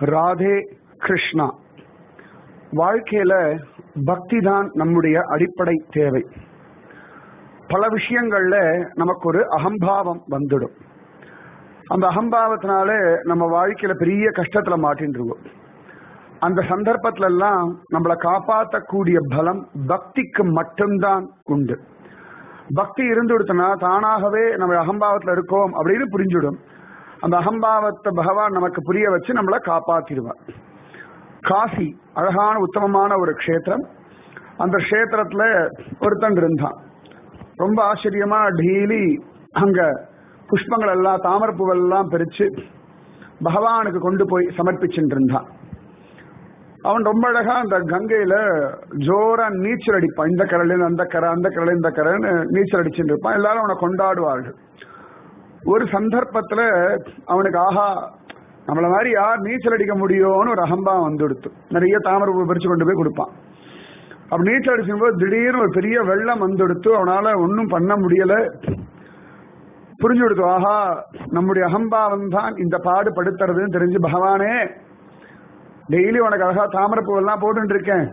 ராதே கிருஷ்ணா வாழ்க்கையில பக்தி தான் நம்முடைய அடிப்படை தேவை பல விஷயங்கள்ல நமக்கு ஒரு அகம்பாவம் வந்துடும் அந்த அகம்பாவத்தினால நம்ம வாழ்க்கையில பெரிய கஷ்டத்துல மாட்டின்றுவோம் அந்த சந்தர்ப்பத்துல எல்லாம் நம்மளை காப்பாற்றக்கூடிய பலம் பக்திக்கு மட்டும்தான் உண்டு பக்தி இருந்து கொடுத்தனா தானாகவே நம்ம அகம்பாவத்துல இருக்கோம் அப்படின்னு புரிஞ்சுடும் அந்த அகம்பாவத்தை பகவான் நமக்கு புரிய வச்சு நம்மளை காப்பாத்திடுவார் காசி அழகான உத்தமமான ஒரு க்ஷேத்திரம் அந்த க்ஷேத்திரத்துல ஒருத்தன் இருந்தான் ரொம்ப ஆச்சரியமா டெய்லி அங்க புஷ்பங்கள் எல்லாம் தாமரப்பூவெல்லாம் எல்லாம் பிரிச்சு பகவானுக்கு கொண்டு போய் சமர்ப்பிச்சுட்டு இருந்தான் அவன் ரொம்ப அழகா அந்த கங்கையில ஜோரா நீச்சல் அடிப்பான் இந்த கரையில அந்த கரை அந்த கரையில இந்த கரைன்னு நீச்சல் அடிச்சுட்டு இருப்பான் எல்லாரும் அவனை கொண்டாடுவார்கள் ஒரு சந்தர்ப்பத்துல அவனுக்கு ஆஹா நம்மள மாதிரி யார் நீச்சல் அடிக்க முடியும்னு ஒரு அகம்பா வந்து கொடுத்து நிறைய தாமரை பறிச்சு கொண்டு போய் கொடுப்பான் அப்ப நீச்சல் அடிச்சும் போது திடீர்னு ஒரு பெரிய வெள்ளம் வந்து கொடுத்து அவனால ஒன்றும் பண்ண முடியல புரிஞ்சு கொடுத்து ஆஹா நம்முடைய அகம்பாவம் தான் இந்த பாடு படுத்துறதுன்னு தெரிஞ்சு பகவானே டெய்லி உனக்கு அழகா தாமரப்பூ எல்லாம் போட்டு இருக்கேன்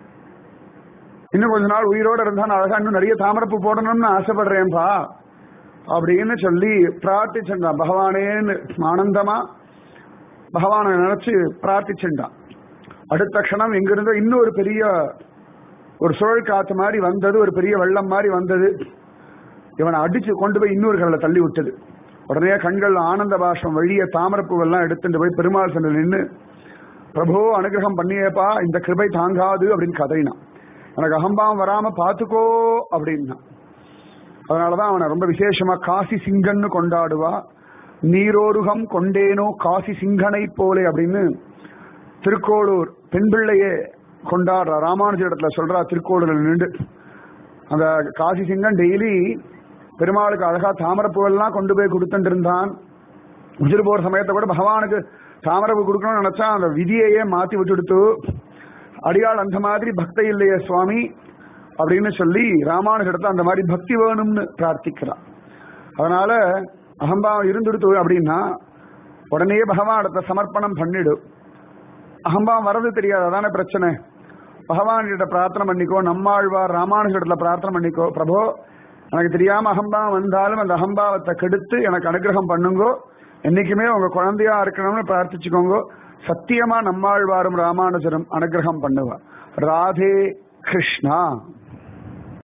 இன்னும் கொஞ்ச நாள் உயிரோட இருந்தா நான் அழகா இன்னும் நிறைய தாமரப்பூ போடணும்னு ஆசைப்படுறேன்பா அப்படின்னு சொல்லி பிரார்த்திச்சுட்டான் பகவானேன்னு ஆனந்தமா பகவானை நினைச்சு பிரார்த்திச்சுட்டான் அடுத்த க்ஷணம் எங்கிருந்தோ இன்னொரு பெரிய ஒரு சுழல் காத்து மாதிரி வந்தது ஒரு பெரிய வெள்ளம் மாதிரி வந்தது இவனை அடிச்சு கொண்டு போய் இன்னொரு கடலை தள்ளி விட்டது உடனே கண்கள் ஆனந்த பாஷம் வழிய தாமரப்பூவெல்லாம் எடுத்துட்டு போய் பெருமாள் சென்று நின்று பிரபு அனுகிரகம் பண்ணியேப்பா இந்த கிருபை தாங்காது அப்படின்னு கதறினான் எனக்கு அகம்பாவம் வராம பாத்துக்கோ அப்படின்னா அதனாலதான் அவனை ரொம்ப விசேஷமா காசி சிங்கன்னு கொண்டாடுவா நீரோருகம் கொண்டேனோ காசி சிங்கனை போலே அப்படின்னு திருக்கோளூர் பெண் பிள்ளையே கொண்டாடுறா ராமானுஜ இடத்துல சொல்றா திருக்கோளூர்ல நின்று அந்த காசி சிங்கன் டெய்லி பெருமாளுக்கு அழகா தாமரப்பூவெல்லாம் கொண்டு போய் கொடுத்துட்டு இருந்தான் உஜிர் போற சமயத்தை கூட பகவானுக்கு தாமரப்பு கொடுக்கணும்னு நினைச்சா அந்த விதியையே மாத்தி விட்டுடுத்து அடியாள் அந்த மாதிரி பக்தி இல்லையே சுவாமி அப்படின்னு சொல்லி ராமானுஜிடத்துல அந்த மாதிரி பக்தி வேணும்னு பிரார்த்திக்கிறான் அதனால அகம்பாவம் இருந்துடுத்து அப்படின்னா உடனே பகவானிடத்தை சமர்ப்பணம் பண்ணிடு அகம்பாவம் வர்றது தெரியாது அதானே பிரச்சனை பகவான்கிட்ட பிரார்த்தனை பண்ணிக்கோ நம்மாழ்வார் ராமானுஜிடத்துல பிரார்த்தனை பண்ணிக்கோ பிரபோ எனக்கு தெரியாம அகம்பாவம் வந்தாலும் அந்த அகம்பாவத்தை கெடுத்து எனக்கு அனுகிரகம் பண்ணுங்கோ என்னைக்குமே உங்க குழந்தையா இருக்கணும்னு பிரார்த்திச்சுக்கோங்க சத்தியமா நம்மாழ்வாரும் ராமானுஜரும் அனுகிரகம் பண்ணுவா ராதே கிருஷ்ணா